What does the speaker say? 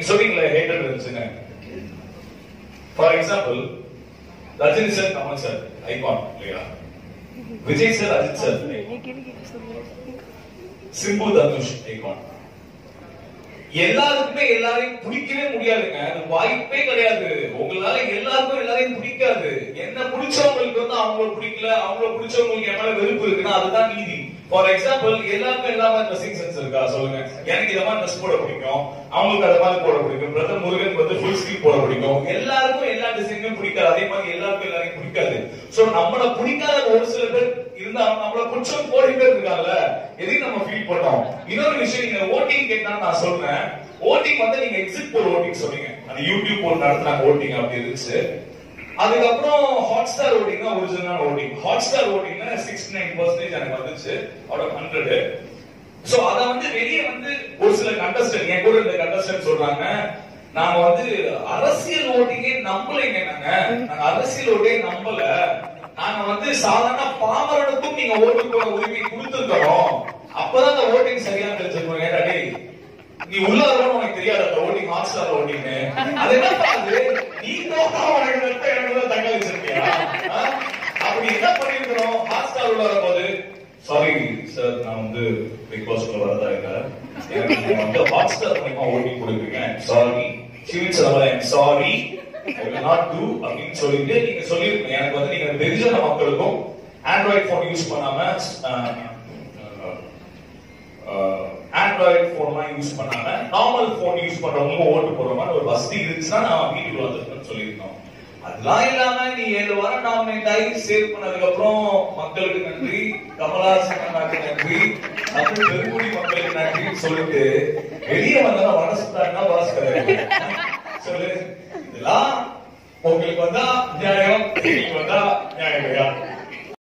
சொன்னீங்களே ஹேட்டர் இருந்துச்சுன்னு for example Rajini sir Kamal sir icon இல்லையா Vijay sir Ajith sir Simbu Dhanush icon எல்லாருக்குமே எல்லாரையும் பிடிக்கவே முடியாதுங்க அது வாய்ப்பே கிடையாது உங்களால எல்லாருக்கும் எல்லாரையும் பிடிக்காது என்ன பிடிச்சவங்களுக்கு வந்து அவங்கள பிடிக்கல அவங்கள பிடிச்சவங்களுக்கு என் மேல வெறுப்பு இருக்குன்னா அதுதான் நீதி ஃபார் எக்ஸாம்பிள் எல்லாருக்கும் எல்லாமே ட்ரெஸ்ஸிங் சென்ஸ் இருக்கா சொல்லுங்க எனக்கு இத மாதிரி ட்ரெஸ் போட பிடிக்கும் அவங்களுக்கு அத மாதிரி போட பிடிக்கும் பிரதர் முருகன் வந்து ஃபுல் ஸ்லீவ் போட பிடிக்கும் எல்லாருக்கும் எல்லா டிசைனுமே பிடிக்காது அதே மாதிரி எல்லாருக்கும் எல்லாரையும் பிடிக்காது சோ நம்மள பிடிக்காத ஒரு சில பேர் இருந்தா நம்மள பிடிச்சவங்க கோடி பேர் இருக்காங்கல்ல எதையும் நம்ம ஃபீல் பண்ணோம் இன்னொரு விஷயம் நீங்க ஓட்டிங் கேட்டா நான் சொல்றேன் ஓட்டிங் வந்து நீங்க எக்ஸிட் போல் ஓட்டிங் சொன்னீங்க அந்த யூடியூப் போல் நடத்துனாங்க ஓட்டிங் அப்படி இருந்துச்சு அதுக்கப்புறம் ஹாட் ஸ்டார் ஓட்டிங் தான் ஒரிஜினல் ஓட்டிங் ஹாட் ஸ்டார் ஓட்டிங்னா சிக்ஸ்டி நைன் பர்சன்டேஜ் எனக்கு வந்துச்சு அவுட் ஆஃப் ஹண்ட்ரட் சோ அத வந்து வெளியே வந்து ஒரு சில கண்டஸ்டன்ட் என் கூட இந்த கண்டஸ்டன்ட் சொல்றாங்க நாங்க வந்து அரசியல் ஓட்டிங்கே நம்பலைங்க நாங்க நாங்க அரசியல் ஓட்டே நம்பல நாங்க வந்து சாதாரண பாமரனுக்கும் நீங்க ஓட்டு போட உரிமை கொடுத்துருக்கோம் அப்பதான் அந்த ஓட்டிங் சரியா தெரிஞ்சிருக்கோம் ஏடா டேய் நீ உள்ள வரணும் உனக்கு தெரியாது அந்த ஓட்டிங் ஹாட் ஸ்டார் ஓட்டிங் அது என்ன பண்ணுது நீ தோக்கா உனக்கு நட்ட எனக்கு தான் தங்க வச்சிருக்கியா ஆ? அப்படி என்ன பண்ணிருக்கிறோம் ஹாட் ஸ்டார் உள்ள வரும்போது சாரி சார் நான் வந்து பிக் பாஸ்ல வரதா இல்ல எனக்கு நீங்க வந்து ஹாட் ஸ்டார் மூலமா ஓட்டிங் கொடுக்குறீங்க சாரி சிவில் செலவா sorry I will not do அப்படின்னு சொல்லிட்டு நீங்க சொல்லிருக்கீங்க எனக்கு வந்து நீங்க வெகுஜன மக்களுக்கும் ஆண்ட்ராய்ட் போன் யூஸ் பண்ணாம ஆண்ட்ராய்டு போன்லாம் யூஸ் பண்ணாம நார்மல் போன் யூஸ் பண்றவங்க ஓட்டு போடுற மாதிரி ஒரு வசதி இருந்துச்சுன்னா நான் வீட்டுக்குள்ள வந்திருக்கேன்னு சொல்லியிருந்தோம் அதெல்லாம் இல்லாம நீ ஏழு வாரம் நாமினேட் ஆகி சேவ் பண்ணதுக்கு அப்புறம் மக்களுக்கு நன்றி கமலஹாசன் அண்ணாக்கு நன்றி அப்புறம் பெருங்குடி மக்களுக்கு நன்றின்னு சொல்லிட்டு வெளியே வந்தா வடசுத்தாங்கன்னா வாசு கிடையாது சொல்லு இதெல்லாம் உங்களுக்கு வந்தா நியாயம் உங்களுக்கு வந்தா நியாயம் இல்லையா